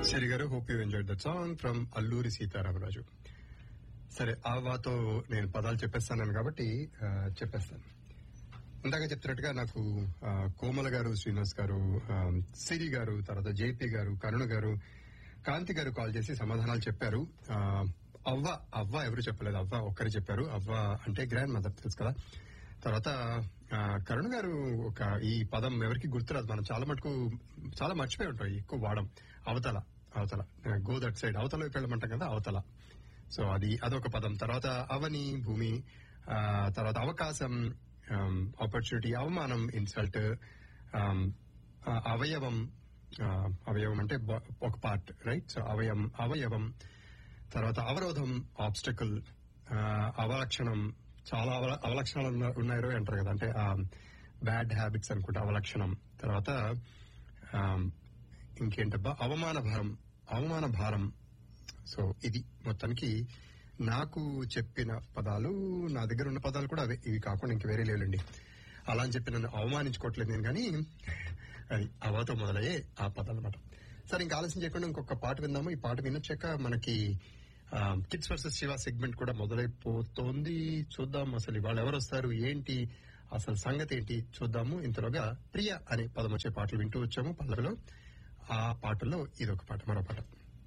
సిరి గారు hope you enjoy that song from Alluri Sitaramaraju సరే ఆవాతో నేను పదాలు చెప్పేస్తాను కాబట్టి ఆ, చెప్పేస్తాను ఇందాక చెప్తున్నట్టుగా నాకు ఆ, కోమల గారు శ్రీనివాస్ గారు ఆ, సిరి గారు తర్వాత జేపీ గారు కరుణ గారు కాంతి గారు కాల్ చేసి సమాధానాలు చెప్పారు ఆ, అవ్వ అవ్వ ఎవరు చెప్పలేదు అవ్వ ఒక్కరు చెప్పారు అవ్వ అంటే గ్రాండ్ మదర్ తెలుసు కదా తర్వాత ఆ, కరుణ గారు ఒక ఈ పదం ఎవరికి గుర్తురాదు మనం చాలా మటుకు చాలా మర్చిపోయి ఉంటాం ఎక్కువ వాడం అవతల అవతల గో దట్ సైడ్ అవతల వైపు వెళ్ళమంటాం కదా అవతల సో అది అదొక పదం తర్వాత అవని భూమి ఆ, తర్వాత అవకాశం ఆపర్చునిటీ అవమానం ఇన్సల్ట్ అవయవం ఆ, అవయవం అంటే బ- ఒక పార్ట్ రైట్ సో అవయం అవయవం తర్వాత అవరోధం ఆబ్స్టకల్ అవలక్షణం చాలా అవల- అవలక్షణాలు ఉన్న- ఉన్నాయో అంటారు కదా అంటే బ్యాడ్ హ్యాబిట్స్ అనుకుంటా అవలక్షణం తర్వాత ఆ, ఇంకేంటబ్బా అవమాన భారం అవమాన భారం సో ఇది మొత్తానికి నాకు చెప్పిన పదాలు నా దగ్గర ఉన్న పదాలు కూడా అవే ఇవి కాకుండా ఇంక వేరే లేవులేండి అలా అని చెప్పి నన్ను అవమానించుకోవట్లేదు నేను కానీ అది అవతో మొదలయ్యే ఆ పదాలు అనమాట సరే ఇంకా ఆలస్యం చేయకుండా ఇంకొక పాట విందాము ఈ పాట వినొచ్చాక మనకి కిడ్స్ వర్సెస్ శివ సెగ్మెంట్ కూడా మొదలైపోతోంది చూద్దాం అసలు ఇవాళ ఎవరు వస్తారు ఏంటి అసలు సంగతి ఏంటి చూద్దాము ఇంతలోగా ప్రియ అనే పదం వచ్చే పాటలు వింటూ వచ్చాము పల్లవిలో ఆ పాటల్లో ఇదొక పాట మరో పాట